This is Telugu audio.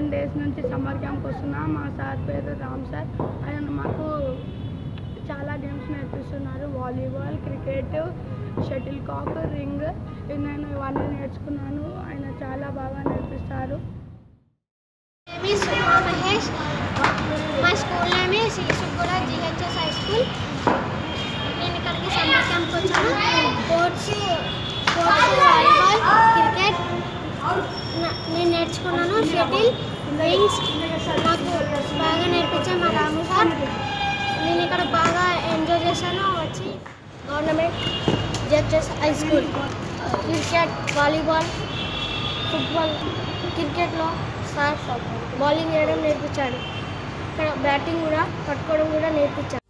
ఫిఫ్టీన్ డేస్ నుంచి సమ్మర్ క్యాంప్ వస్తున్నా మా సార్ పేరు రామ్ సార్ ఆయన మాకు చాలా గేమ్స్ నేర్పిస్తున్నారు volleyball cricket shuttle cock ring ఇది నేను ఇవన్నీ నేర్చుకున్నాను ఆయన చాలా బాగా నేర్పిస్తారు name is Suma Mahesh. My school name is Isukura GHS High School. నేను ఇక్కడికి సమ్మర్ క్యాంప్కి వచ్చాను స్పోర్ట్స్ స్పోర్ట్స్ వాలీబాల్ క్రికెట్ నేను నేర్చుకున్నాను షటిల్ రింగ్స్ నాకు బాగా నేర్పించాను మా రాము సార్ నేను ఇక్కడ బాగా ఎంజాయ్ చేశాను వచ్చి government judges high school cricket volleyball football క్రికెట్లో సార్ బౌలింగ్ చేయడం నేర్పించాడు ఇక్కడ బ్యాటింగ్ కూడా పట్టుకోవడం కూడా నేర్పించాడు